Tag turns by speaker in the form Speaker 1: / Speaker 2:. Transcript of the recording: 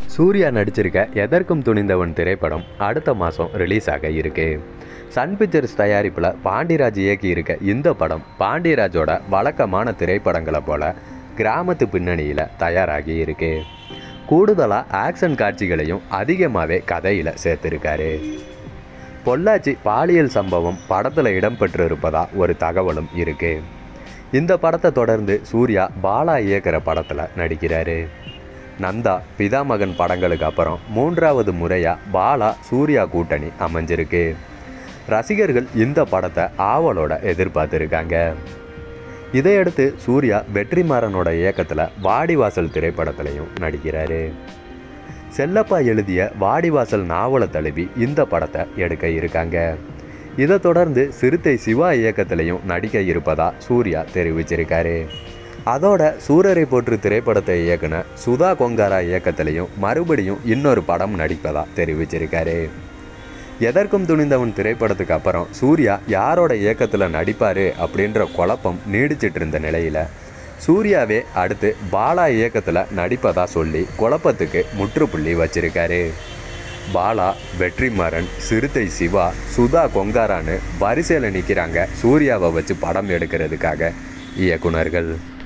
Speaker 1: சூர்யா நடிச்சிருக்க எதற்கும் துணிந்தவன் திரைப்படம் அடுத்த மாதம் ரிலீஸ் ஆக இருக்கு சன் பிக்சர்ஸ் தயாரிப்பில் பாண்டியராஜ் இயக்கி இருக்க இந்த படம் பாண்டியராஜோட வழக்கமான திரைப்படங்களை போல கிராமத்து பின்னணியில் தயாராகி இருக்கு கூடுதலாக ஆக்ஷன் காட்சிகளையும் அதிகமாகவே கதையில் சேர்த்துருக்காரு பொள்ளாச்சி பாலியல் சம்பவம் படத்தில் இடம்பெற்றிருப்பதா ஒரு தகவலும் இருக்கு இந்த படத்தை தொடர்ந்து சூர்யா பாலா இயக்கிற படத்தில் நடிக்கிறாரு நந்தா பிதாமகன் படங்களுக்கு அப்புறம் மூன்றாவது முறையாக பாலா சூர்யா கூட்டணி அமைஞ்சிருக்கு ரசிகர்கள் இந்த படத்தை ஆவலோட எதிர்பார்த்துருக்காங்க இதையடுத்து சூர்யா வெற்றிமாறனோட இயக்கத்தில் வாடிவாசல் திரைப்படத்திலையும் நடிக்கிறாரு செல்லப்பா எழுதிய வாடிவாசல் நாவலை தழுவி இந்த படத்தை எடுக்க இருக்காங்க இதை தொடர்ந்து சிறுத்தை சிவா இயக்கத்திலையும் நடிக்க இருப்பதா சூர்யா தெரிவிச்சிருக்காரு அதோட சூரரை போற்று திரைப்படத்தை இயக்குன சுதா கொங்காரா இயக்கத்திலையும் மறுபடியும் இன்னொரு படம் நடிப்பதா தெரிவிச்சிருக்காரு எதற்கும் துணிந்தவன் திரைப்படத்துக்கு அப்புறம் சூர்யா யாரோட இயக்கத்தில் நடிப்பார் அப்படின்ற குழப்பம் நீடிச்சிட்டு இருந்த நிலையில் சூர்யாவே அடுத்து பாலா இயக்கத்தில் நடிப்பதா சொல்லி குழப்பத்துக்கு முற்றுப்புள்ளி வச்சிருக்காரு பாலா வெற்றிமாறன் சிறுத்தை சிவா சுதா கொங்காரான்னு வரிசையில் நிற்கிறாங்க சூர்யாவை வச்சு படம் எடுக்கிறதுக்காக இயக்குனர்கள்